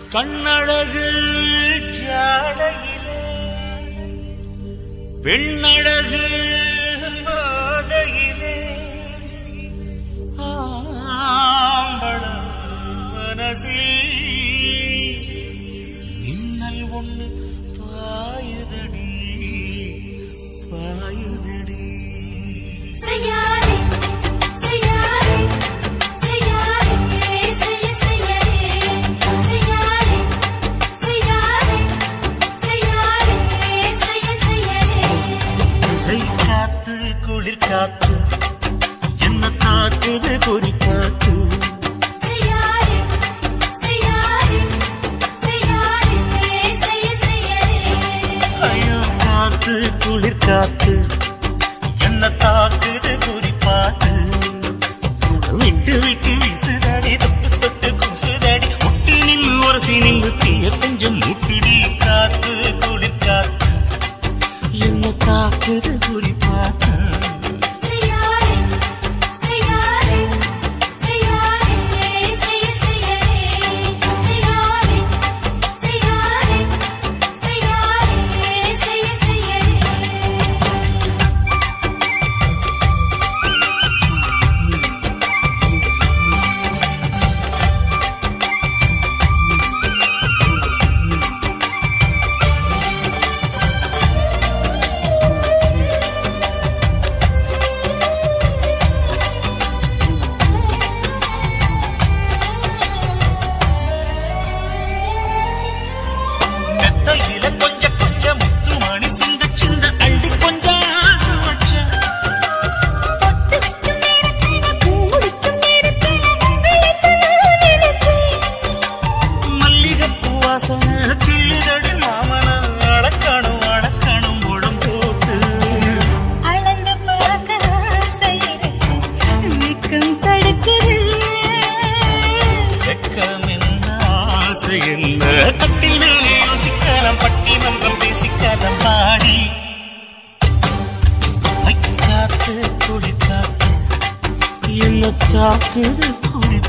கண்ணழகு ஜாடையிலே பெண்ணழகு போதையிலே ஆம்பள மனசில் மின்னல் ஒண்ணு பாயுதடி பாயுதடி செய்யாதே செய்யாதே செய்யாதே செய்ய செய்யாதே செய்யாதே செய்யாதே செய்யாதே செய்ய செய்யாதே கை காத்து குளிர் காத்து என்ன தாக்குது பொறி காத்து செய்யாதே செய்யாதே செய்யாதே செய்ய செய்யாதே ஐயோ காத்து குளிர் காத்து என்ன தாக்குது பொறி பார்த்து விட்டு விட்டு வீசுதாடி தொட்டு தொட்டு குசுதாடி முட்டி நின்று உரசி நின்று தீய கொஞ்சம் முட்டுடி காத்து குளிர் காத்து என்ன தாக்குது பொறி பார்த்து செய்யாதே செய்யாதே செய்யாதே செய்ய செய்யாதே செய்யாதே செய்யாதே செய்யாதே செய்ய செய்யாதே மெத்தையில கொஞ்ச கொஞ்ச முத்து மணி சிந்த சிந்த அள்ளி கொஞ்சம் ஆசை வச்ச பொட்டு வைக்கும் நேரத்தில பூ முடிக்கும் நேரத்தில உங்களுக்கு நான் நினைச்சேன் மல்லிகைப்பூ வாசனை கிளிதடி மாமன அடக்கணும் அடக்கணும் முடம் போட்டு அளந்து பார்க்க ஆசை இருக்கு மிக்கும் தடுக்குது வெக்கம் என்ன ஆசை என்ன கட்டில் மேலே யோசிக்கலாம் பட்டி மன்றம் பேசிக்கலாம் பாடி காத்து குளி காத்து என்ன தாக்குது குளி